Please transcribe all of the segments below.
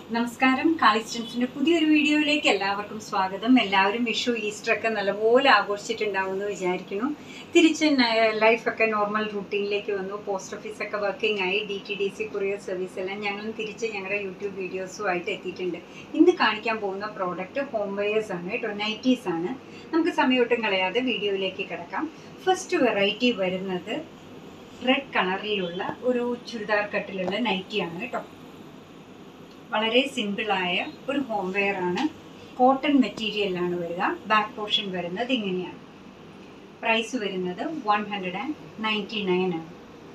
നമസ്കാരം കാളിസ്റ്റൻസിന്റെ പുതിയൊരു വീഡിയോയിലേക്ക് എല്ലാവർക്കും സ്വാഗതം എല്ലാവരും വിഷു ഈസ്റ്റർ ഒക്കെ നല്ലപോലെ ആഘോഷിച്ചിട്ടുണ്ടാവുമെന്ന് വിചാരിക്കുന്നു തിരിച്ച് ലൈഫൊക്കെ നോർമൽ റുട്ടീനിലേക്ക് വന്നു പോസ്റ്റ് ഓഫീസ് ഒക്കെ വർക്കിംഗ് ആയി D T D C courier service എല്ലാം ഞങ്ങളും തിരിച്ച് ഞങ്ങളുടെ യൂട്യൂബ് വീഡിയോസുമായിട്ട് എത്തിയിട്ടുണ്ട് ഇന്ന് കാണിക്കാൻ പോകുന്ന പ്രോഡക്റ്റ് ഹോം വെയേഴ്സ് ആണ് കേട്ടോ നൈറ്റീസ് ആണ് നമുക്ക് സമയമൊട്ടും കളയാതെ വീഡിയോയിലേക്ക് കിടക്കാം ഫസ്റ്റ് വെറൈറ്റി വരുന്നത് റെഡ് കളറിലുള്ള ഒരു ചുരിദാർ കട്ടിലുള്ള നൈറ്റിയാണ് കേട്ടോ വളരെ സിമ്പിളായ ഒരു ഹോം വെയർ ആണ് കോട്ടൺ മെറ്റീരിയലാണ് വരിക ബാക്ക് പോർഷൻ വരുന്നത് ഇങ്ങനെയാണ് പ്രൈസ് വരുന്നത് one hundred and ninety nine ആണ്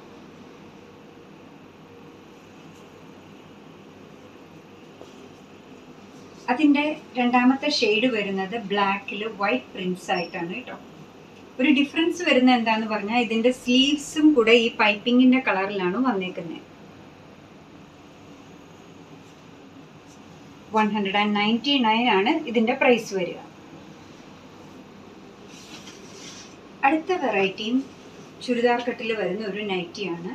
അതിൻ്റെ രണ്ടാമത്തെ ഷെയ്ഡ് വരുന്നത് ബ്ലാക്കിൽ വൈറ്റ് പ്രിൻസ് ആയിട്ടാണ് കേട്ടോ ഒരു ഡിഫറൻസ് വരുന്ന എന്താന്ന് പറഞ്ഞാൽ ഇതിൻ്റെ സ്ലീവ്സും കൂടെ ഈ പൈപ്പിങ്ങിൻ്റെ കളറിലാണ് വന്നേക്കുന്നത് one hundred and ninety nine ആണ് ഇതിൻ്റെ പ്രൈസ് വരിക അടുത്ത വെറൈറ്റിയും ചുരിദാർ കട്ടിൽ വരുന്ന ഒരു നൈറ്റിയാണ്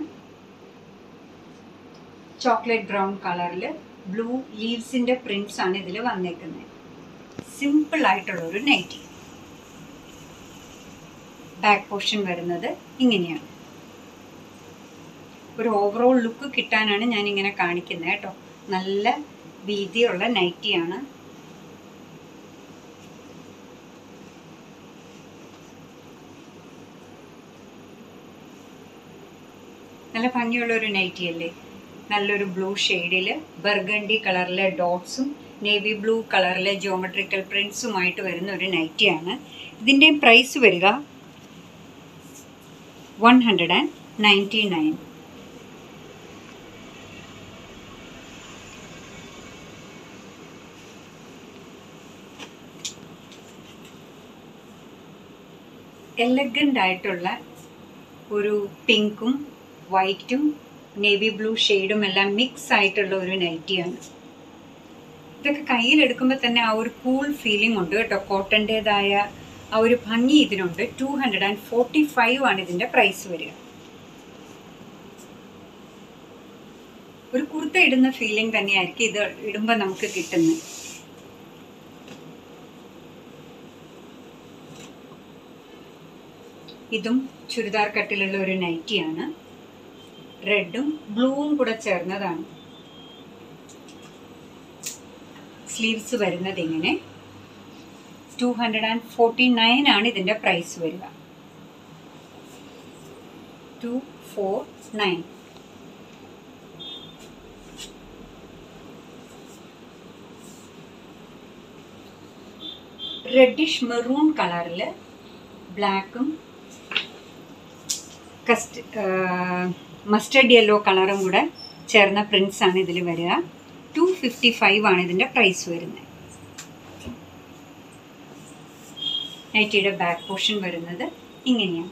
ചോക്ലേറ്റ് ബ്രൗൺ കളറിൽ ബ്ലൂ ലീവ്സിൻ്റെ പ്രിൻസ് ആണ് ഇതിൽ വന്നേക്കുന്നത് സിമ്പിൾ ആയിട്ടുള്ള ഒരു നൈറ്റി ബാക്ക് പോർഷൻ വരുന്നത് ഇങ്ങനെയാണ് ഒരു ഓവറോൾ ലുക്ക് കിട്ടാനാണ് ഞാൻ ഇങ്ങനെ കാണിക്കുന്നത് കേട്ടോ നല്ല വീതിയുള്ള നൈറ്റിയാണ് നല്ല ഭംഗിയുള്ള ഒരു നൈറ്റി അല്ലേ നല്ലൊരു ബ്ലൂ ഷെയ്ഡിൽ ബർഗണ്ടി കളറിലെ ഡോട്ട്സും നേവി ബ്ലൂ കളറിലെ ജോമെട്രിക്കൽ പ്രിൻസുമായിട്ട് വരുന്ന ഒരു നൈറ്റിയാണ് ഇതിൻ്റെ പ്രൈസ് വരിക one hundred and ninety nine elegant ആയിട്ടുള്ള ഒരു പിങ്കും വൈറ്റും നേവി ബ്ലൂ ഷെയ്ഡും എല്ലാം മിക്സ് ആയിട്ടുള്ള ഒരു നൈറ്റിയാണ് ഇതൊക്കെ കയ്യിലെടുക്കുമ്പോൾ തന്നെ ആ ഒരു കൂൾ ഫീലിംഗ് ഉണ്ട് കേട്ടോ കോട്ടൻ്റേതായ ആ ഒരു ഭംഗി ഇതിനുണ്ട് two hundred and forty five ആണ് ഇതിൻ്റെ പ്രൈസ് വരിക ഒരു കുർത്ത ഇടുന്ന ഫീലിംഗ് തന്നെയായിരിക്കും ഇത് ഇടുമ്പോൾ നമുക്ക് കിട്ടുന്നത് ഇതും ചുരിദാർ കട്ടിലുള്ള ഒരു നൈറ്റിയാണ് റെഡും ബ്ലൂവും കൂടെ ചേർന്നതാണ് സ്ലീവ്സ് വരുന്നത് ഇങ്ങനെ two hundred and forty nine ആണ് ഇതിൻ്റെ പ്രൈസ് വരിക two four nine reddish maroon കളറിൽ ബ്ലാക്കും കസ്റ്റ് മസ്റ്റർഡ് യെല്ലോ കളറും കൂടെ ചേർന്ന പ്രിൻസ് ആണ് ഇതിൽ വരിക ടു ഫിഫ്റ്റി ഫൈവ് ആണ് ഇതിൻ്റെ പ്രൈസ് വരുന്നത് നൈറ്റിയുടെ ബാക്ക് പോർഷൻ വരുന്നത് ഇങ്ങനെയാണ്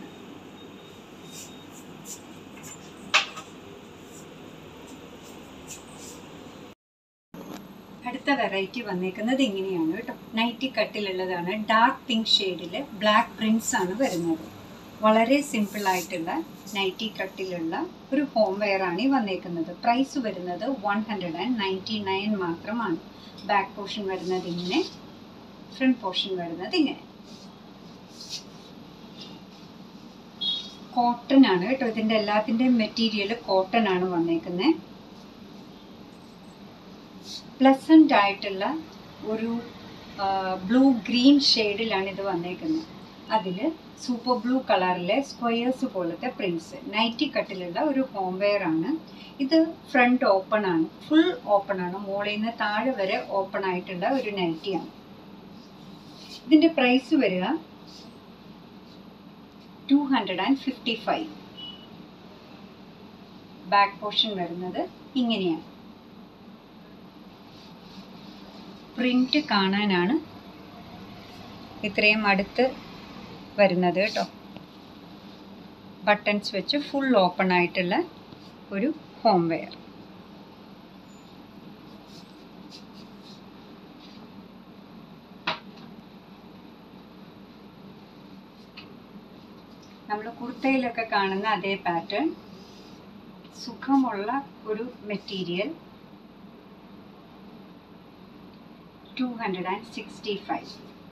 അടുത്ത വെറൈറ്റി വന്നേക്കുന്നത് ഇങ്ങനെയാണ് കേട്ടോ നൈറ്റി കട്ടിലുള്ളതാണ് ഡാർക്ക് പിങ്ക് ഷെയ്ഡിൽ ബ്ലാക്ക് പ്രിൻസ് ആണ് വരുന്നത് വളരെ സിമ്പിൾ ആയിട്ടുള്ള നൈറ്റി കട്ടിലുള്ള ഒരു ഹോം വെയർ ആണ് ഈ വന്നേക്കുന്നത് പ്രൈസ് വരുന്നത് one hundred and ninety nine മാത്രമാണ് ബാക്ക് പോർഷൻ വരുന്നത് ഇങ്ങനെ ഫ്രണ്ട് പോർഷൻ വരുന്നത് ഇങ്ങനെ കോട്ടൺ ആണ് കേട്ടോ ഇതിൻ്റെ എല്ലാത്തിൻ്റെയും മെറ്റീരിയൽ കോട്ടൺ ആണ് വന്നേക്കുന്നത് പ്ലസൻ്റ് ആയിട്ടുള്ള ഒരു ബ്ലൂ ഗ്രീൻ ഷെയ്ഡിലാണ് ഇത് വന്നേക്കുന്നത് അതിൽ സൂപ്പർ ബ്ലൂ കളറിലെ സ്ക്വയേഴ്സ് പോലത്തെ പ്രിൻസ് നൈറ്റി കട്ടിലുള്ള ഒരു ഹോം വെയർ ആണ് ഇത് ഫ്രണ്ട് ഓപ്പൺ ആണ് ഫുൾ ഓപ്പൺ ആണ് മുകളിൽ നിന്ന് താഴെ വരെ ഓപ്പൺ ആയിട്ടുള്ള ഒരു നൈറ്റിയാണ് ഇതിൻ്റെ പ്രൈസ് വരിക two hundred and fifty five back portion വരുന്നത് ഇങ്ങനെയാണ് പ്രിന്റ് കാണാനാണ് ഇത്രയും അടുത്ത് വരുന്നത് കേട്ടോ ബട്ടൺസ് വെച്ച് ഫുൾ ഓപ്പൺ ആയിട്ടുള്ള ഒരു ഹോം വെയർ നമ്മൾ കുർത്തയിലൊക്കെ കാണുന്ന അതേ പാറ്റേൺ സുഖമുള്ള ഒരു material two hundred and sixty five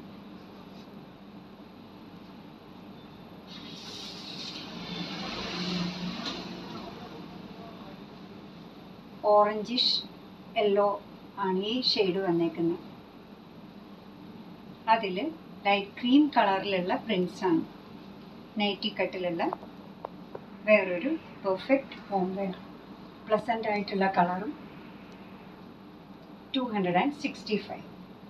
orangish yellow ആണ് ഈ ഷെയ്ഡ് വന്നേക്കുന്നത് അതിൽ ലൈറ്റ് ക്രീം കളറിലുള്ള പ്രിൻസ് ആണ് നൈറ്റി കട്ടിലുള്ള വേറൊരു പെർഫെക്റ്റ് ഹോം വെയർ പ്ലസൻ്റ് ആയിട്ടുള്ള കളറും two hundred and sixty five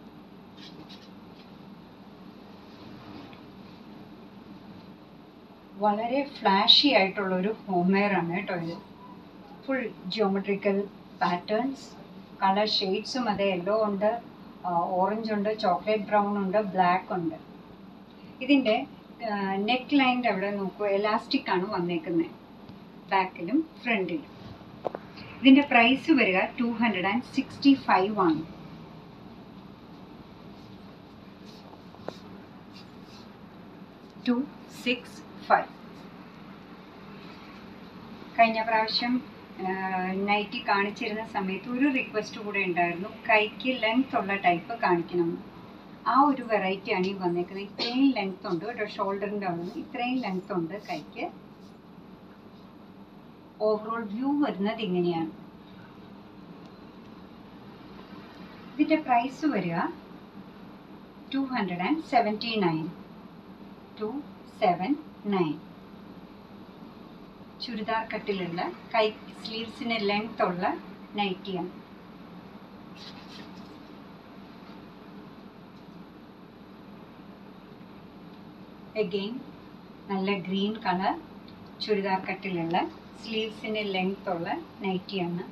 വളരെ ഫ്ലാഷി ആയിട്ടുള്ളൊരു ഹോം വെയർ ആണ് കേട്ടോ ഇത് ഫുൾ ജിയോമെട്രിക്കൽ പാറ്റേൺസ് കളർ ഷെയ്ഡ്സും അതെ യെല്ലോ ഉണ്ട് ഓറഞ്ച് ഉണ്ട് ചോക്ലേറ്റ് ബ്രൗൺ ഉണ്ട് ബ്ലാക്ക് ഉണ്ട് ഇതിൻ്റെ നെക്ക് ലൈൻ്റെ അവിടെ നോക്കൂ എലാസ്റ്റിക് ആണ് വന്നേക്കുന്നത് ബാക്കിലും ഫ്രണ്ടിലും ഇതിൻ്റെ പ്രൈസ് വരിക two hundred and sixty five ആണ് ടു സിക്സ് ഫൈവ് കഴിഞ്ഞ പ്രാവശ്യം നൈറ്റി കാണിച്ചിരുന്ന സമയത്ത് ഒരു റിക്വസ്റ്റ് കൂടെ ഉണ്ടായിരുന്നു കൈക്ക് ലെങ്ത് ഉള്ള ടൈപ്പ് കാണിക്കണം ആ ഒരു വെറൈറ്റിയാണ് ഈ വന്നേക്കുന്നത് ഇത്രയും ലെങ്ത് ഉണ്ട് കേട്ടോ ഷോൾഡറിൻ്റെ അവിടെ നിന്ന് ഇത്രയും ലെങ്ത് ഉണ്ട് കൈക്ക് ഓവറോൾ വ്യൂ വരുന്നത് ഇങ്ങനെയാണ് ഇതിൻ്റെ പ്രൈസ് വരിക two hundred and seventy nine two seven nine churidar കട്ടിലുള്ള കൈ സ്ലീവ്സിന് ലെങ്ത് ഉള്ള നൈറ്റിയാണ് എഗെയിൻ നല്ല ഗ്രീൻ കളർ ചുരിദാർ കട്ടിലുള്ള സ്ലീവ്സിന് ലെങ്ത് ഉള്ള നൈറ്റിയാണ്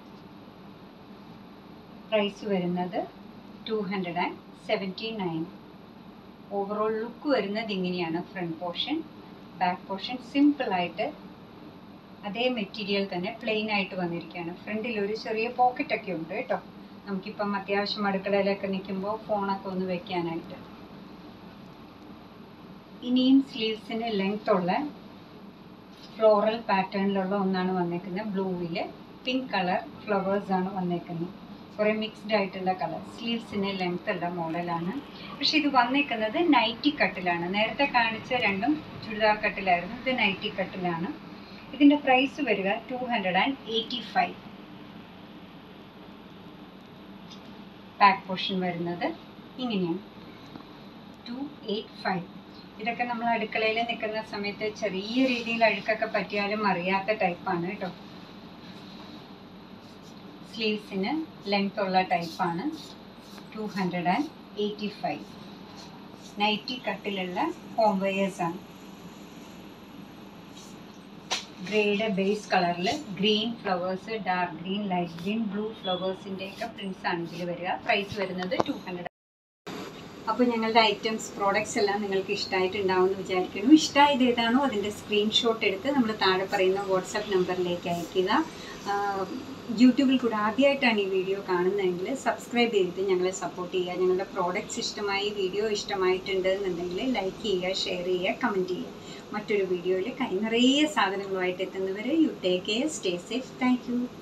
പ്രൈസ് വരുന്നത് two hundred and seventy nine overall look വരുന്നത് ഇങ്ങനെയാണ് ഫ്രണ്ട് പോർഷൻ ബാക്ക് പോർഷൻ സിമ്പിളായിട്ട് അതേ മെറ്റീരിയൽ തന്നെ പ്ലെയിൻ ആയിട്ട് വന്നിരിക്കുകയാണ് ഫ്രണ്ടിൽ ഒരു ചെറിയ പോക്കറ്റ് ഒക്കെ ഉണ്ട് കേട്ടോ നമുക്കിപ്പം അത്യാവശ്യം അടുക്കളയിലൊക്കെ നിൽക്കുമ്പോൾ ഫോണൊക്കെ ഒന്ന് വെക്കാനായിട്ട് ഇനിയും സ്ലീവ്സിന് ലെങ്ത് ഉള്ള ഫ്ലോറൽ പാറ്റേണിലുള്ള ഒന്നാണ് വന്നേക്കുന്നത് ബ്ലൂവിൽ പിങ്ക് കളർ ഫ്ലവേഴ്സ് ആണ് വന്നേക്കുന്നത് കുറേ മിക്സ്ഡ് ആയിട്ടുള്ള കളർ സ്ലീവ്സിന് ലെങ്ത് ഉള്ള മോഡലാണ് പക്ഷെ ഇത് വന്നേക്കുന്നത് നൈറ്റി കട്ടിലാണ് നേരത്തെ കാണിച്ച രണ്ടും ചുരിദാർ കട്ടിലായിരുന്നു ഇത് നൈറ്റി കട്ടിലാണ് ഇതിൻ്റെ പ്രൈസ് വരിക two hundred and eighty five back portion വരുന്നത് ഇങ്ങനെയാണ് ടു എയ്റ്റ് ഫൈവ് ഇതൊക്കെ നമ്മൾ അടുക്കളയിൽ നിൽക്കുന്ന സമയത്ത് ചെറിയ രീതിയിൽ അഴുക്കൊക്കെ പറ്റിയാലും അറിയാത്ത ടൈപ്പാണ് കേട്ടോ സ്ലീവ്സിന് ലെങ്ത് ഉള്ള ടൈപ്പാണ് two hundred and eighty five nighty കട്ടിലുള്ള ഹോം വെയേഴ്സാണ് ഗ്രേയുടെ ബേസ് കളറിൽ green flowers dark green light green blue ഫ്ലവേഴ്സിൻ്റെയൊക്കെ പ്രിൻസ് ആണ് ഇതിൽ വരിക പ്രൈസ് വരുന്നത് ടു ഹൺഡ്രഡ് അപ്പോൾ ഞങ്ങളുടെ ഐറ്റംസ് പ്രോഡക്റ്റ്സ് എല്ലാം നിങ്ങൾക്ക് ഇഷ്ടമായിട്ടുണ്ടാവുമെന്ന് വിചാരിക്കുന്നു ഇഷ്ടമായത് ഏതാണോ അതിൻ്റെ സ്ക്രീൻഷോട്ട് എടുത്ത് നമ്മൾ താഴെ പറയുന്ന വാട്സപ്പ് നമ്പറിലേക്ക് അയയ്ക്കുക യൂട്യൂബിൽ കൂടെ ആദ്യമായിട്ടാണ് ഈ വീഡിയോ കാണുന്നതെങ്കിൽ സബ്സ്ക്രൈബ് ചെയ്തിട്ട് ഞങ്ങളെ സപ്പോർട്ട് ചെയ്യുക ഞങ്ങളുടെ പ്രോഡക്റ്റ്സ് ഇഷ്ടമായി വീഡിയോ ഇഷ്ടമായിട്ടുണ്ട് എന്നുണ്ടെങ്കിൽ ലൈക്ക് ചെയ്യുക ഷെയർ ചെയ്യുക കമൻറ്റ് ചെയ്യുക മറ്റൊരു വീഡിയോയിൽ കൈ നിറയെ സാധനങ്ങളുമായിട്ട് എത്തുന്നവരെ you take care stay safe thank U